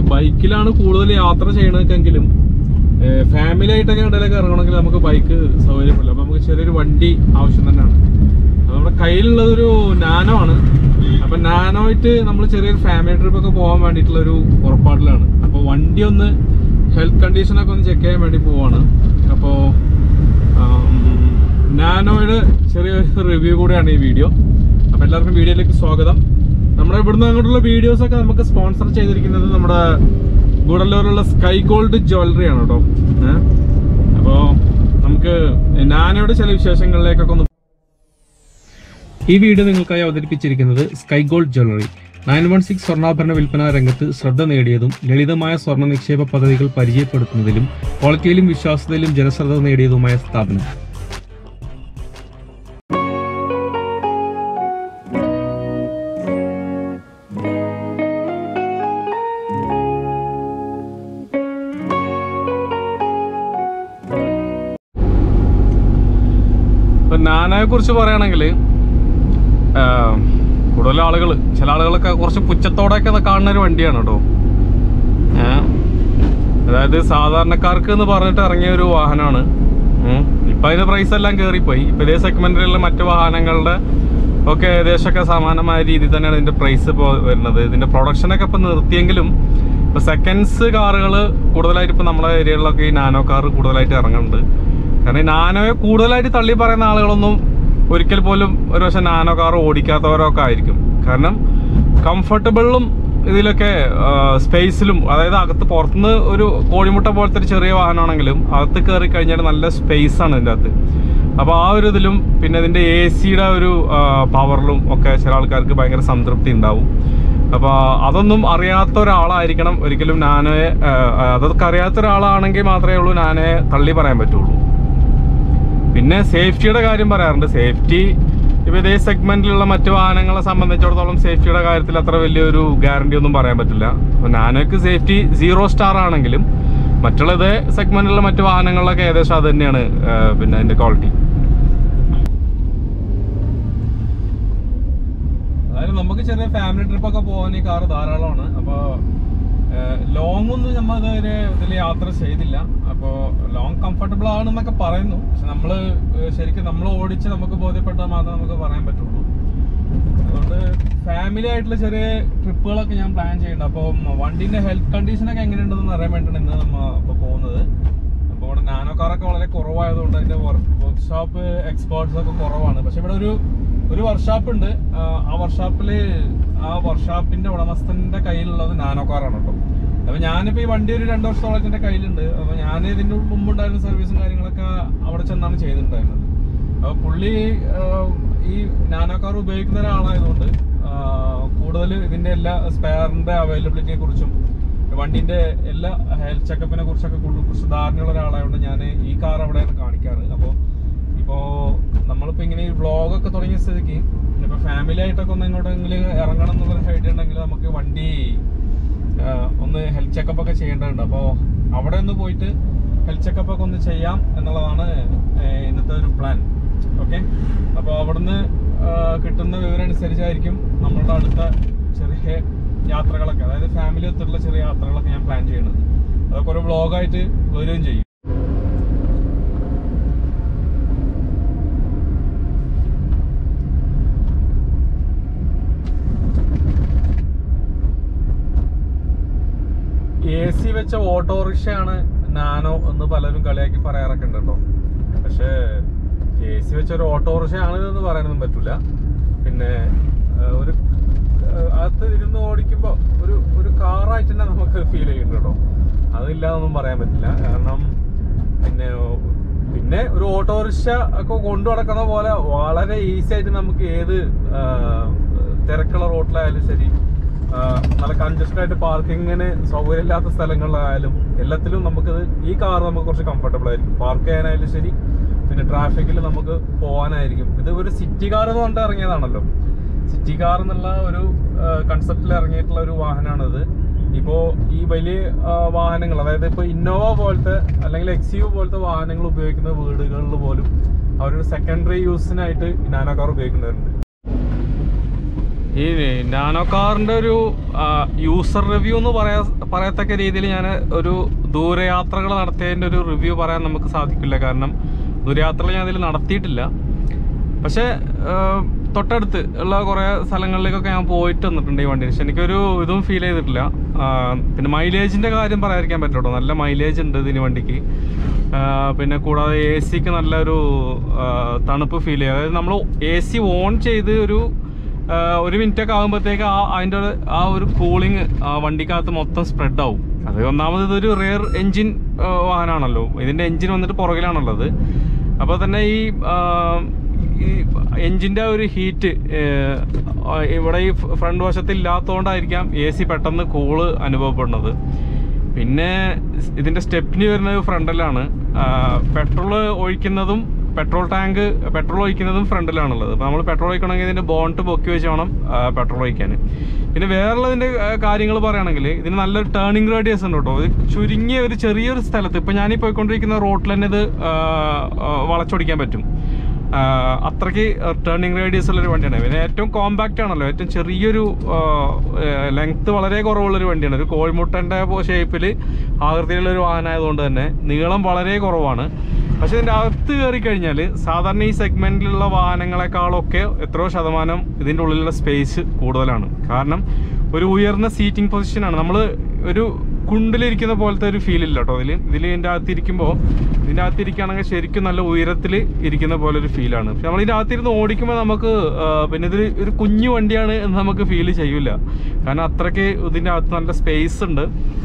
ബൈക്കിലാണ് കൂടുതൽ യാത്ര ചെയ്യണതെങ്കിലും ഫാമിലി ആയിട്ടൊക്കെ ഇടയിലൊക്കെ ഇറങ്ങണമെങ്കിൽ നമുക്ക് ബൈക്ക് സൗകര്യപ്പെടില്ല അപ്പൊ നമുക്ക് ചെറിയൊരു വണ്ടി ആവശ്യം തന്നെയാണ് അപ്പൊ നമ്മുടെ കയ്യിലുള്ളതൊരു നാനോ ആണ് അപ്പൊ നാനോ ആയിട്ട് നമ്മൾ ചെറിയൊരു ഫാമിലി ട്രിപ്പ് ഒക്കെ പോകാൻ വേണ്ടിയിട്ടുള്ള ഒരു പുറപ്പാടിലാണ് അപ്പൊ വണ്ടി ഒന്ന് ഹെൽത്ത് കണ്ടീഷൻ ഒക്കെ ഒന്ന് ചെക്ക് ചെയ്യാൻ വേണ്ടി പോവാണ് അപ്പോ നാനോയുടെ ചെറിയൊരു റിവ്യൂ കൂടെയാണ് ഈ വീഡിയോ അപ്പൊ എല്ലാവർക്കും വീഡിയോയിലേക്ക് സ്വാഗതം നമ്മുടെ ഇവിടുന്ന് അങ്ങോട്ടുള്ള വീഡിയോസ് ഒക്കെ നമുക്ക് സ്പോൺസർ ചെയ്തിരിക്കുന്നത് നമ്മുടെ ഗുഡല്ലൂരിലുള്ള സ്കൈ ഗോൾഡ് ജ്വല്ലറി ആണ് കേട്ടോ ഏഹ് അപ്പോ നമുക്ക് നാനോയുടെ ചില വിശേഷങ്ങളിലേക്കൊക്കെ ഒന്ന് ഈ വീഡിയോ നിങ്ങൾക്കായി അവതരിപ്പിച്ചിരിക്കുന്നത് Sky Gold jewellery nine one six സ്വർണ്ണാഭരണ വിൽപ്പന രംഗത്ത് ശ്രദ്ധ നേടിയതും ലളിതമായ സ്വർണ്ണ നിക്ഷേപ പദ്ധതികൾ പരിചയപ്പെടുത്തുന്നതിലും ക്വാളിറ്റിയിലും വിശ്വാസ്യതയിലും ജനശ്രദ്ധ നേടിയതുമായ സ്ഥാപനം ഇപ്പൊ നാനയെ കുറിച്ച് പറയുകയാണെങ്കിൽ കൂടുതൽ ആളുകൾ ചില ആളുകളൊക്കെ കുറച്ച് പുച്ഛത്തോടെയൊക്കെ ഇത് കാണുന്ന ഒരു വണ്ടിയാണ് കേട്ടോ ഏഹ് അതായത് സാധാരണക്കാർക്ക് എന്ന് പറഞ്ഞിട്ട് ഇറങ്ങിയ ഒരു വാഹനമാണ് ഉം. ഇപ്പൊ അതിന്റെ പ്രൈസ് എല്ലാം കയറിപ്പോയി ഇപ്പൊ ഇതേ സെഗ്മെന്റിലുള്ള മറ്റു വാഹനങ്ങളുടെ ഒക്കെ ഏകദേശമൊക്കെ സമാനമായ രീതിയിൽ തന്നെയാണ് ഇതിന്റെ പ്രൈസ് ഇപ്പോൾ വരുന്നത് ഇതിന്റെ പ്രൊഡക്ഷനൊക്കെ ഇപ്പൊ നിർത്തിയെങ്കിലും ഇപ്പൊ സെക്കൻഡ്സ് കാറുകൾ കൂടുതലായിട്ട് ഇപ്പൊ നമ്മുടെ ഏരിയകളിലൊക്കെ ഈ നാനോ കാർ കൂടുതലായിട്ട് ഇറങ്ങുന്നുണ്ട് കാരണം ഈ നാനോയെ കൂടുതലായിട്ട് തള്ളി പറയുന്ന ആളുകളൊന്നും ഒരിക്കൽ പോലും ഒരു പക്ഷെ നാനോ കാർ ഓടിക്കാത്തവരൊക്കെ ആയിരിക്കും കാരണം കംഫർട്ടബിളും ഇതിലൊക്കെ സ്പേസിലും അതായത് അകത്ത് പുറത്തുനിന്ന് ഒരു കോഴിമുട്ട പോലത്തെ ഒരു ചെറിയ വാഹനമാണെങ്കിലും അകത്ത് കയറി കഴിഞ്ഞാൽ നല്ല സ്പേസ് ആണ് ഇതിൻ്റെ അകത്ത് അപ്പോൾ ആ ഒരു ഇതിലും പിന്നെ ഇതിൻ്റെ എ സിയുടെ ഒരു പവറിലും ഒക്കെ ചില ആൾക്കാർക്ക് ഭയങ്കര സംതൃപ്തി ഉണ്ടാവും അപ്പോൾ അതൊന്നും അറിയാത്ത ഒരാളായിരിക്കണം ഒരിക്കലും നാനോയെ ആ, അതൊക്കെ അറിയാത്ത ഒരാളാണെങ്കിൽ മാത്രമേ ഉള്ളൂ നാനോയെ തള്ളി പറയാൻ പറ്റുള്ളൂ പിന്നെ സേഫ്റ്റിയുടെ കാര്യം പറയാറുണ്ട് സേഫ്റ്റി ഇപ്പൊ ഇതേ സെഗ്മെന്റിലുള്ള മറ്റു വാഹനങ്ങളെ സംബന്ധിച്ചിടത്തോളം സേഫ്റ്റിയുടെ കാര്യത്തിൽ അത്ര വലിയൊരു ഗ്യാരണ്ടി ഒന്നും പറയാൻ പറ്റില്ല അപ്പൊ നാനോക്ക് സേഫ്റ്റി സീറോ സ്റ്റാർ ആണെങ്കിലും മറ്റുള്ള ഇതേ സെഗ്മെന്റിലുള്ള മറ്റു വാഹനങ്ങളിലൊക്കെ ഏകദേശം അത് തന്നെയാണ് ആ, പിന്നെ അതിന്റെ ക്വാളിറ്റി അതായത് നമുക്ക് ചെറിയ ഫാമിലി ട്രിപ്പ് ഒക്കെ പോകാൻ ഈ കാർ ധാരാളമാണ് അപ്പോൾ ലോങ് ഒന്നും നമ്മൾ ഇതുവരെ ഇതിൽ യാത്ര ചെയ്തില്ല അപ്പോൾ ലോങ് കംഫർട്ടബിൾ ആണെന്നൊക്കെ പറയുന്നു പക്ഷെ നമ്മൾ ശരിക്കും നമ്മൾ ഓടിച്ച് നമുക്ക് ബോധ്യപ്പെട്ടാൽ മാത്രമേ നമുക്ക് പറയാൻ പറ്റുള്ളൂ അതുകൊണ്ട് ഫാമിലി ആയിട്ടുള്ള ചെറിയ ട്രിപ്പുകളൊക്കെ ഞാൻ പ്ലാൻ ചെയ്യുന്നുണ്ട് അപ്പോൾ വണ്ടീൻ്റെ ഹെൽത്ത് കണ്ടീഷനൊക്കെ എങ്ങനെയുണ്ടെന്ന് അറിയാൻ വേണ്ടിയിട്ടാണ് ഇന്ന് നമ്മൾ ഇപ്പോൾ പോകുന്നത് അപ്പോൾ ഇവിടെ നാനോ കാറൊക്കെ വളരെ കുറവായതുകൊണ്ട് അതിൻ്റെ വർക്ക്ഷോപ്പ് എക്സ്പേർട്സ് ഒക്കെ കുറവാണ് പക്ഷെ ഇവിടെ ഒരു ഒരു വർക്ക്ഷോപ്പ് ഉണ്ട് ആ, ആ വർക്ക്ഷോപ്പിൽ ആ വർക്ക്ഷോപ്പിന്റെ ഉടമസ്ഥന്റെ കയ്യിലുള്ളത് നാനോ കാറാണ് കേട്ടോ അപ്പൊ ഞാനിപ്പോ ഈ വണ്ടി ഒരു രണ്ടു വർഷത്തോളം എന്റെ കയ്യിലുണ്ട് അപ്പൊ ഞാൻ ഇതിന്റെ മുമ്പുണ്ടായിരുന്ന സർവീസും കാര്യങ്ങളൊക്കെ അവിടെ ചെന്നാണ് ചെയ്തിട്ടുണ്ടായിരുന്നത് അപ്പൊ പുള്ളി ആ, ഈ നാനോ കാർ ഉപയോഗിക്കുന്ന ഒരാളായതുകൊണ്ട് കൂടുതൽ ഇതിന്റെ എല്ലാ സ്പെയറിന്റെ അവൈലബിലിറ്റിയെ കുറിച്ചും വണ്ടിന്റെ എല്ലാ ഹെൽത്ത് ചെക്കപ്പിനെ കുറിച്ചൊക്കെ കൂടുതൽ കുറച്ച് ധാരണയുള്ള ഒരാളായതുകൊണ്ട് ഞാൻ ഈ കാർ അവിടെയാണ് കാണിക്കാറ് അപ്പോൾ ഇപ്പോൾ നമ്മളിപ്പോൾ ഇങ്ങനെ ഈ വ്ളോഗൊക്കെ തുടങ്ങിയ സ്ഥിതിക്ക് ഇപ്പോൾ ഫാമിലി ആയിട്ടൊക്കെ ഒന്ന് ഇങ്ങോട്ടെങ്കിലും ഇറങ്ങണം എന്നുള്ളൊരു ഐഡിയ ഉണ്ടെങ്കിൽ നമുക്ക് വണ്ടി ആ, ഒന്ന് ഹെൽത്ത് ചെക്കപ്പ് ഒക്കെ ചെയ്യേണ്ടതുണ്ട് അപ്പോൾ അവിടെ ഒന്ന് പോയിട്ട് ഹെൽത്ത് ചെക്കപ്പ് ഒക്കെ ഒന്ന് ചെയ്യാം എന്നുള്ളതാണ് ഏ, ഇന്നത്തെ ഒരു പ്ലാൻ ഓക്കെ അപ്പോൾ അവിടുന്ന് ആ, കിട്ടുന്ന വിവരം അനുസരിച്ചായിരിക്കും നമ്മളുടെ അടുത്ത ചെറിയ യാത്രകളൊക്കെ അതായത് ഫാമിലി ഒത്തുള്ള ചെറിയ യാത്രകളൊക്കെ ഞാൻ പ്ലാൻ ചെയ്യുന്നത് അതൊക്കെ ഒരു വ്ളോഗായിട്ട് വരികയും ചെയ്യും എ സി വെച്ച ഓട്ടോറിക്ഷയാണ് നാനോ എന്ന് പലരും കളിയാക്കി പറയാറൊക്കെ ഉണ്ട് കേട്ടോ പക്ഷേ എ സി വെച്ച ഒരു ഓട്ടോറിക്ഷയാണ് എന്ന് പറയാനൊന്നും പറ്റൂല പിന്നെ ആ, ഒരു ആ, അകത്ത് ഇരുന്ന് ഓടിക്കുമ്പോൾ ഒരു ഒരു കാറായിട്ട് തന്നെ നമുക്ക് ഫീൽ ചെയ്യുന്നുണ്ട് കേട്ടോ അതില്ലാന്നൊന്നും പറയാൻ പറ്റില്ല കാരണം പിന്നെ പിന്നെ ഒരു ഓട്ടോറിക്ഷ ഒക്കെ കൊണ്ടു നടക്കുന്ന പോലെ വളരെ ഈസി ആയിട്ട് നമുക്ക് ഏത് ആ, തിരക്കുള്ള റോട്ടിലായാലും ശരി ആ, നല്ല കൺജസ്റ്റഡ് ആയിട്ട് പാർക്കിങ്ങിന് സൗകര്യമില്ലാത്ത സ്ഥലങ്ങളിലായാലും എല്ലാത്തിലും നമുക്കിത് ഈ കാർ നമുക്ക് കുറച്ച് കംഫർട്ടബിൾ ആയിരിക്കും പാർക്ക് ചെയ്യാനായാലും ശരി പിന്നെ ട്രാഫിക്കിൽ നമുക്ക് പോകാനായിരിക്കും ഇത് ഒരു സിറ്റി കാർ എന്ന് പറഞ്ഞിട്ട് ഇറങ്ങിയതാണല്ലോ സിറ്റി കാർ എന്നുള്ള ഒരു കൺസെപ്റ്റിൽ ഇറങ്ങിയിട്ടുള്ള ഒരു വാഹനമാണിത് ഇപ്പോൾ ഈ വലിയ ആ, വാഹനങ്ങൾ അതായത് ഇപ്പോൾ ഇന്നോവ പോലത്തെ അല്ലെങ്കിൽ എക്സ് യു പോലത്തെ വാഹനങ്ങൾ ഉപയോഗിക്കുന്ന വീടുകളിൽ പോലും അവരൊരു സെക്കൻഡറി യൂസിനായിട്ട് നാനോ കാർ ഉപയോഗിക്കുന്നവരുണ്ട് ഈ നാനോ കാറിന്റെ ഒരു യൂസർ റിവ്യൂ എന്ന് പറയാ പറയത്തക്ക രീതിയിൽ ഞാൻ ഒരു ദൂരയാത്രകൾ നടത്തിയതിന്റെ ഒരു റിവ്യൂ പറയാൻ നമുക്ക് സാധിക്കില്ല കാരണം ദൂരയാത്രകൾ ഞാൻ അതിൽ നടത്തിയിട്ടില്ല പക്ഷേ ആ, തൊട്ടടുത്ത് ഉള്ള കുറേ സ്ഥലങ്ങളിലേക്കൊക്കെ ഞാൻ പോയിട്ട് വന്നിട്ടുണ്ട് ഈ വണ്ടി പക്ഷെ എനിക്കൊരു ഇതും ഫീൽ ചെയ്തിട്ടില്ല ആ, പിന്നെ മൈലേജിൻ്റെ കാര്യം പറയാതിരിക്കാൻ പറ്റുള്ളൂ നല്ല മൈലേജ് ഉണ്ട് ഇതിന് വണ്ടിക്ക് ആ, പിന്നെ കൂടാതെ എ സിക്ക് നല്ലൊരു ആ, തണുപ്പ് ഫീൽ ചെയ്യും അതായത് നമ്മൾ എ സി ഓൺ ചെയ്ത് ഒരു ആ, ഒരു മിനിറ്റ് ഒക്കെ ആകുമ്പോഴത്തേക്ക് ആ അതിൻ്റെ ഒരു ആ ഒരു കൂളിങ് വണ്ടിക്കകത്ത് മൊത്തം സ്പ്രെഡ് ആവും അത് ഒന്നാമത് ഇതൊരു റെയർ എൻജിൻ വാഹനമാണല്ലോ ഇതിൻ്റെ എൻജിൻ വന്നിട്ട് പുറകിലാണുള്ളത് അപ്പോൾ തന്നെ ഈ ആ, ഈ എൻജിൻ്റെ ഒരു ഹീറ്റ് ഇവിടെ ഈ ഫ്രണ്ട് വശത്ത് ഇല്ലാത്തതുകൊണ്ടായിരിക്കാം എ സി പെട്ടെന്ന് കൂള് അനുഭവപ്പെടുന്നത് പിന്നെ ഇതിൻ്റെ സ്റ്റെപ്പിന് വരുന്നത് ഫ്രണ്ടിലാണ് പെട്രോൾ ഒഴിക്കുന്നതും പെട്രോൾ ടാങ്ക് പെട്രോൾ ഒഴിക്കുന്നതും ഫ്രണ്ടിലാണുള്ളത് അപ്പോൾ നമ്മൾ പെട്രോൾ ഒഴിക്കണമെങ്കിൽ ഇതിൻ്റെ ബോണ്ട് പൊക്കി വെച്ച് വേണം പെട്രോൾ ഒഴിക്കാൻ പിന്നെ വേറെയുള്ളതിൻ്റെ കാര്യങ്ങൾ പറയുകയാണെങ്കിൽ ഇതിന് നല്ലൊരു ടേണിംഗ് റേഡിയസ് ഉണ്ട് കേട്ടോ ഇത് ചുരുങ്ങിയ ഒരു ചെറിയൊരു സ്ഥലത്ത് ഇപ്പോൾ ഞാനീ പോയിക്കൊണ്ടിരിക്കുന്ന റോട്ടിൽ തന്നെ ഇത് ആ, ആ, വളച്ചൊടിക്കാൻ പറ്റും ആ, അത്രയ്ക്ക് ടേണിംഗ് റേഡിയസ് ഉള്ളൊരു വണ്ടിയാണ് പിന്നെ ഏറ്റവും കോമ്പാക്റ്റ് ആണല്ലോ ഏറ്റവും ചെറിയൊരു ലെങ്ത് വളരെ കുറവുള്ളൊരു വണ്ടിയാണ് ഒരു കോഴിമുട്ടൻ്റെ ഷേപ്പിൽ ആകൃതിയിലുള്ള ഒരു വാഹനമായതുകൊണ്ട് തന്നെ നീളം വളരെ കുറവാണ് പക്ഷെ ഇതിൻ്റെ അകത്ത് കയറി കഴിഞ്ഞാൽ സാധാരണ ഈ സെഗ്മെൻറ്റിലുള്ള വാഹനങ്ങളെക്കാളൊക്കെ എത്രയോ ശതമാനം ഇതിൻ്റെ ഉള്ളിലുള്ള സ്പേസ് കൂടുതലാണ് കാരണം ഒരു ഉയർന്ന സീറ്റിംഗ് പൊസിഷനാണ് നമ്മൾ ഒരു കുണ്ടിലിരിക്കുന്ന പോലത്തെ ഒരു ഫീൽ ഇല്ല കേട്ടോ ഇതിൽ ഇതിൽ ഇതിൻ്റെ അകത്ത് ഇരിക്കുമ്പോൾ ഇതിൻ്റെ അകത്ത് ഇരിക്കുകയാണെങ്കിൽ ശരിക്കും നല്ല ഉയരത്തിൽ ഇരിക്കുന്ന പോലെ ഒരു ഫീലാണ് പക്ഷെ നമ്മൾ ഇതിൻ്റെ അകത്തിരുന്ന് ഓടിക്കുമ്പോൾ നമുക്ക് ആ, പിന്നെ ഇത് ഒരു കുഞ്ഞു വണ്ടിയാണ് എന്ന് നമുക്ക് ഫീൽ ചെയ്യൂല കാരണം അത്രയ്ക്ക് ഇതിൻ്റെ അകത്ത് നല്ല സ്പേസ് ഉണ്ട്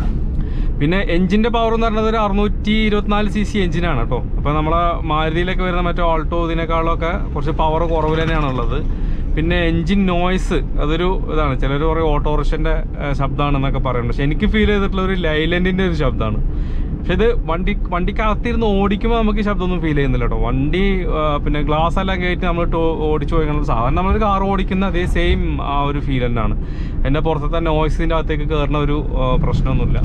പിന്നെ എഞ്ചിന്റെ പവർ എന്ന് പറയുന്നത് ഒരു അറുന്നൂറ്റി ഇരുപത്തിനാല് സി സി എഞ്ചിനാണ് കേട്ടോ അപ്പോൾ നമ്മളെ മാരുതിയിലൊക്കെ വരുന്ന മറ്റേ ഓൾട്ടോ ഇതിനേക്കാളൊക്കെ കുറച്ച് പവർ കുറവ് തന്നെയാണ് ഉള്ളത് പിന്നെ എഞ്ചിൻ നോയ്സ് അതൊരു ഇതാണ് ചിലർ പറയും ഓട്ടോറിക്ഷൻ്റെ ശബ്ദമാണെന്നൊക്കെ പറയുന്നുണ്ട് പക്ഷെ എനിക്ക് ഫീൽ ചെയ്തിട്ടുള്ള ഒരു ലൈലൻഡിൻ്റെ ഒരു ശബ്ദമാണ് പക്ഷെ ഇത് വണ്ടി വണ്ടിക്കകത്തിരുന്ന് ഓടിക്കുമ്പോൾ നമുക്ക് ഈ ശബ്ദമൊന്നും ഫീൽ ചെയ്യുന്നില്ല കേട്ടോ വണ്ടി ആ, പിന്നെ ഗ്ലാസ് എല്ലാം കയറ്റി നമ്മൾ ഓടിച്ചു പോയി സാധാരണ നമ്മളൊരു കാർ ഓടിക്കുന്ന അതേ സെയിം ആ ഒരു ഫീൽ തന്നെയാണ് എൻ്റെ പുറത്തെ നോയ്സിൻ്റെ അകത്തേക്ക് കയറുന്ന ഒരു ആ, പ്രശ്നമൊന്നുമില്ല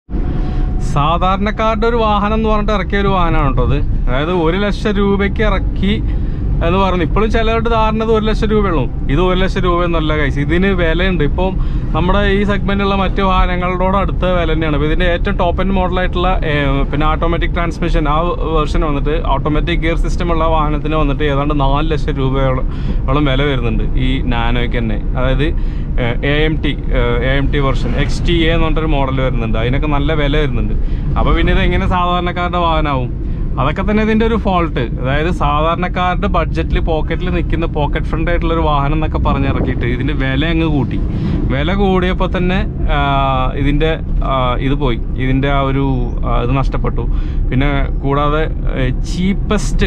സാധാരണക്കാരുടെ ഒരു വാഹനം എന്ന് പറഞ്ഞിട്ട് ഇറക്കിയ ഒരു വാഹനമാണ് കേട്ടോ അത് അതായത് ഒരു ലക്ഷം രൂപയ്ക്ക് ഇറക്കി എന്ന് പറഞ്ഞു ഇപ്പോഴും ചിലരുടെ ധാരണത് ഒരു ലക്ഷം രൂപയുള്ളൂ ഇത് ഒരു ലക്ഷം രൂപയൊന്നുമല്ല കൈസ് ഇതിന് വിലയുണ്ട് ഇപ്പം നമ്മുടെ ഈ സെഗ്മെന്റിലുള്ള മറ്റു വാഹനങ്ങളോട് അടുത്ത വില തന്നെയാണ് അപ്പോൾ ഇതിന്റെ ഏറ്റവും ടോപ്പ് എൻഡ് മോഡലായിട്ടുള്ള പിന്നെ ഓട്ടോമാറ്റിക് ട്രാൻസ്മിഷൻ ആ വേർഷൻ വന്നിട്ട് ഓട്ടോമാറ്റിക് ഗിയർ സിസ്റ്റം ഉള്ള വാഹനത്തിന് വന്നിട്ട് ഏതാണ്ട് നാല് ലക്ഷം രൂപയോളം ഓളം വില വരുന്നുണ്ട് ഈ നാനോയ്ക്ക് തന്നെ അതായത് A M T A M T version X T A എന്ന് പറഞ്ഞിട്ടൊരു മോഡൽ വരുന്നുണ്ട് അതിനൊക്കെ നല്ല വില വരുന്നുണ്ട് അപ്പോൾ പിന്നെ ഇത് എങ്ങനെ സാധാരണക്കാരുടെ വാഹനമാവും അതൊക്കെ തന്നെ ഇതിൻ്റെ ഒരു ഫോൾട്ട് അതായത് സാധാരണക്കാരുടെ ബഡ്ജറ്റിൽ പോക്കറ്റിൽ നിൽക്കുന്ന പോക്കറ്റ് ഫ്രണ്ട് ആയിട്ടുള്ള ഒരു വാഹനം എന്നൊക്കെ പറഞ്ഞിറക്കിയിട്ട് ഇതിൻ്റെ വില അങ്ങ് കൂട്ടി വില കൂടിയപ്പോൾ തന്നെ ആ, ഇതിൻ്റെ ആ, ഇത് പോയി ഇതിൻ്റെ ആ ഒരു ആ, ഇത് നഷ്ടപ്പെട്ടു പിന്നെ കൂടാതെ cheapest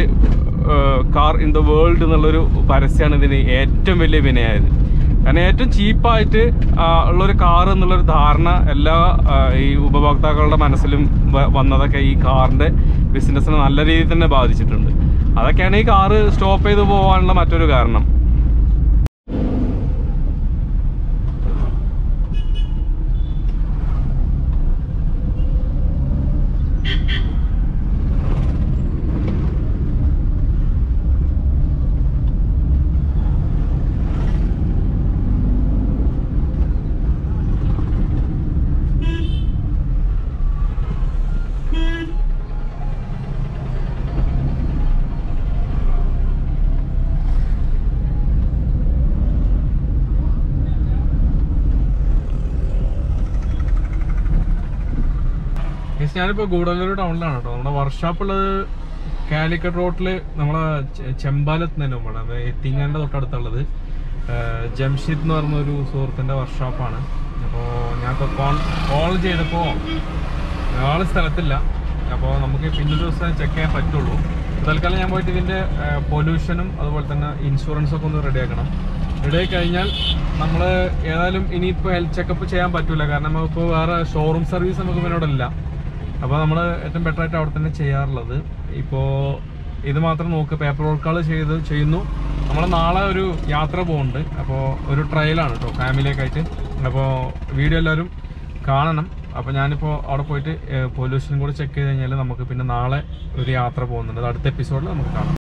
car in the world എന്നുള്ളൊരു പരസ്യമാണ് ഇതിന് ഏറ്റവും വലിയ വിനയായത് കാരണം ഏറ്റവും ചീപ്പായിട്ട് ഉള്ളൊരു കാർ എന്നുള്ളൊരു ധാരണ എല്ലാ ആ, ഈ ഉപഭോക്താക്കളുടെ മനസ്സിലും വ- വന്നതൊക്കെ ഈ കാറിൻ്റെ ബിസിനസ്സിനെ നല്ല രീതിയിൽ തന്നെ ബാധിച്ചിട്ടുണ്ട് അതൊക്കെയാണ് ഈ കാറ് സ്റ്റോപ്പ് ചെയ്ത് പോകാനുള്ള മറ്റൊരു കാരണം Guys, ഞാനിപ്പോ ഗൂഡല്ലൂർ ടൗണിലാണ് കേട്ടോ നമ്മുടെ വർക്ക്ഷോപ്പ് ഉള്ളത് കാലിക്കറ്റ് റോഡില് നമ്മളെ ചെ- ചെമ്പാലത്ത് തന്നെ മുമ്പാണ് അത് എത്തിങ്ങാന്റെ തൊട്ടടുത്തുള്ളത് ആഹ് ജംഷിദ് എന്ന് പറഞ്ഞ ഒരു സുഹൃത്തിന്റെ വർക്ക്ഷോപ്പാണ് അപ്പോൾ ഞാൻ കോൺ കോൾ ചെയ്തപ്പോൾ ആള് സ്ഥലത്തില്ല അപ്പോൾ നമുക്ക് പിന്നൊരു ദിവസം ചെക്ക് ചെയ്യാൻ പറ്റുള്ളൂ തൽക്കാലം ഞാൻ പോയിട്ട് ഇതിന്റെ പൊല്യൂഷനും അതുപോലെ തന്നെ ഇൻഷുറൻസ് ഒക്കെ ഒന്ന് റെഡിയാക്കണം റെഡിയായി കഴിഞ്ഞാൽ നമ്മൾ ഏതായാലും ഇനിയിപ്പോൾ ഹെൽത്ത് ചെക്കപ്പ് ചെയ്യാൻ പറ്റൂല കാരണം നമുക്കിപ്പോൾ വേറെ ഷോറൂം സർവീസ് നമുക്ക് ഇവനോട് ഇല്ല അപ്പോൾ നമ്മൾ ഏറ്റവും ബെറ്റർ ആയിട്ട് അവിടെ തന്നെ ചെയ്യാറുള്ളത് ഇപ്പോൾ ഇത് മാത്രം നോക്ക് പേപ്പർ വർക്കുകൾ ചെയ്ത് ചെയ്യുന്നു നമ്മൾ നാളെ ഒരു യാത്ര പോകുന്നുണ്ട് അപ്പോൾ ഒരു ട്രയലാണ് കേട്ടോ ഫാമിലിയൊക്കെ അപ്പോൾ വീഡിയോ എല്ലാവരും കാണണം അപ്പോൾ ഞാനിപ്പോൾ അവിടെ പോയിട്ട് പൊല്യൂഷൻ കൂടെ ചെക്ക് ചെയ്ത് കഴിഞ്ഞാൽ നമുക്ക് പിന്നെ നാളെ ഒരു യാത്ര പോകുന്നുണ്ട് അത് അടുത്ത എപ്പിസോഡിൽ നമുക്ക് കാണാം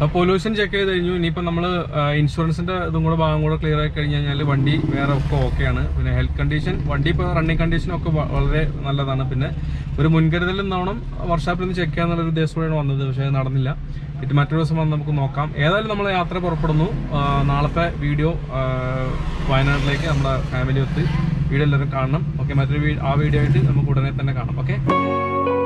പൊല്യൂഷൻ ചെക്ക് ചെയ്ത് കഴിഞ്ഞു ഇനിയിപ്പോൾ നമ്മൾ ഇൻഷുറൻസിന്റെ ഇതും കൂടെ ഭാഗം കൂടെ ക്ലിയർ ആയി കഴിഞ്ഞ് കഴിഞ്ഞാൽ വണ്ടി വേറെ ഒക്കെ ഓക്കെയാണ് പിന്നെ ഹെൽത്ത് കണ്ടീഷൻ വണ്ടി ഇപ്പോൾ റണ്ണിങ് കണ്ടീഷൻ ഒക്കെ വ- വളരെ നല്ലതാണ് പിന്നെ ഒരു മുൻകരുതൽ എന്നോണം വർഷാപ്പിൽ നിന്ന് ചെക്ക് ചെയ്യാന്നുള്ളൊരു ഉദ്ദേശത്തോടെയാണ് വന്നത് പക്ഷേ അത് നടന്നില്ല പിന്നെ മറ്റൊരു ദിവസം വന്ന് നമുക്ക് നോക്കാം ഏതായാലും നമ്മൾ യാത്ര പുറപ്പെടുന്നു ആ, നാളത്തെ വീഡിയോ ആ, വയനാട്ടിലേക്ക് നമ്മുടെ ഫാമിലി ഒത്ത് വീഡിയോ എല്ലാവരും കാണണം ഓക്കെ മറ്റൊരു വീ- ആ വീഡിയോ ആയിട്ട് നമുക്ക് ഉടനെ തന്നെ കാണാം ഓക്കെ